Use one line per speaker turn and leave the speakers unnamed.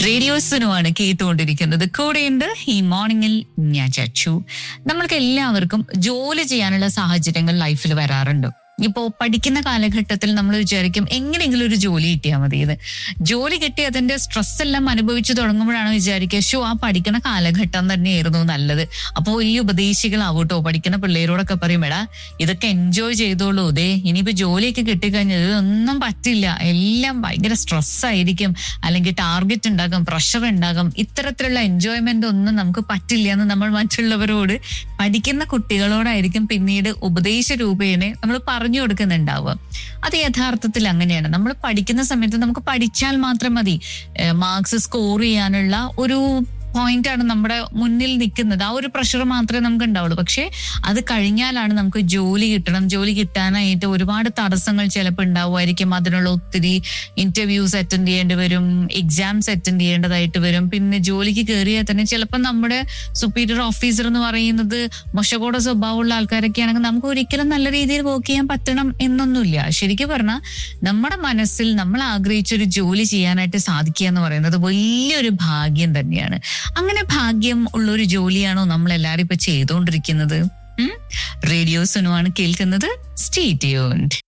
റേഡിയോസിനുമാണ് കേട്ടുകൊണ്ടിരിക്കുന്നത് കൂടെയുണ്ട് ഈ മോർണിംഗിൽ ഞാൻ ചച്ചു നമ്മൾക്ക് എല്ലാവർക്കും ജോലി ചെയ്യാനുള്ള സാഹചര്യങ്ങൾ ലൈഫിൽ വരാറുണ്ട് ഇപ്പോ പഠിക്കുന്ന കാലഘട്ടത്തിൽ നമ്മൾ വിചാരിക്കും എങ്ങനെയെങ്കിലും ഒരു ജോലി കിട്ടിയാൽ മതി ഇത് ജോലി കിട്ടി അതിന്റെ സ്ട്രെസ് എല്ലാം അനുഭവിച്ചു തുടങ്ങുമ്പോഴാണ് വിചാരിക്കുക ഷോ ആ പഠിക്കുന്ന കാലഘട്ടം തന്നെയായിരുന്നു നല്ലത് അപ്പോൾ ഈ ഉപദേശികളാവൂട്ടോ പഠിക്കുന്ന പിള്ളേരോടൊക്കെ പറയും എടാ ഇതൊക്കെ എൻജോയ് ചെയ്തോളൂ ദേ ഇനിയിപ്പോ ജോലിയൊക്കെ കിട്ടിക്കഴിഞ്ഞാൽ ഇതൊന്നും പറ്റില്ല എല്ലാം ഭയങ്കര സ്ട്രെസ് ആയിരിക്കും അല്ലെങ്കിൽ ടാർഗറ്റ് ഉണ്ടാകും പ്രഷർ ഉണ്ടാകും ഇത്തരത്തിലുള്ള എൻജോയ്മെന്റ് ഒന്നും നമുക്ക് പറ്റില്ല എന്ന് നമ്മൾ മറ്റുള്ളവരോട് പഠിക്കുന്ന കുട്ടികളോടായിരിക്കും പിന്നീട് ഉപദേശ രൂപേണെ നമ്മൾ പറഞ്ഞു കൊടുക്കുന്നുണ്ടാവുക അത് യഥാർത്ഥത്തിൽ അങ്ങനെയാണ് നമ്മൾ പഠിക്കുന്ന സമയത്ത് നമുക്ക് പഠിച്ചാൽ മാത്രം മതി മാർക്സ് സ്കോർ ചെയ്യാനുള്ള ഒരു പോയിന്റ് ആണ് നമ്മുടെ മുന്നിൽ നിൽക്കുന്നത് ആ ഒരു പ്രഷർ മാത്രമേ നമുക്ക് ഉണ്ടാവുള്ളൂ പക്ഷെ അത് കഴിഞ്ഞാലാണ് നമുക്ക് ജോലി കിട്ടണം ജോലി കിട്ടാനായിട്ട് ഒരുപാട് തടസ്സങ്ങൾ ചിലപ്പോൾ ഉണ്ടാവുമായിരിക്കും അതിനുള്ള ഒത്തിരി ഇന്റർവ്യൂസ് അറ്റൻഡ് ചെയ്യേണ്ടി വരും എക്സാംസ് അറ്റൻഡ് ചെയ്യേണ്ടതായിട്ട് വരും പിന്നെ ജോലിക്ക് കയറിയാൽ തന്നെ ചിലപ്പോൾ നമ്മുടെ സുപ്പീരിയർ ഓഫീസർ എന്ന് പറയുന്നത് മൊശകോട സ്വഭാവമുള്ള ആൾക്കാരൊക്കെ ആണെങ്കിൽ നമുക്ക് ഒരിക്കലും നല്ല രീതിയിൽ വർക്ക് ചെയ്യാൻ പറ്റണം എന്നൊന്നുമില്ല ശരിക്കും പറഞ്ഞാൽ നമ്മുടെ മനസ്സിൽ നമ്മൾ ആഗ്രഹിച്ച ഒരു ജോലി ചെയ്യാനായിട്ട് സാധിക്കുക എന്ന് പറയുന്നത് വലിയൊരു ഭാഗ്യം തന്നെയാണ് അങ്ങനെ ഭാഗ്യം ഉള്ള ഒരു ജോലിയാണോ നമ്മൾ എല്ലാവരും ഇപ്പൊ ചെയ്തുകൊണ്ടിരിക്കുന്നത് റേഡിയോസിനുമാണ് കേൾക്കുന്നത് സ്റ്റേ ട്യൂൺഡ്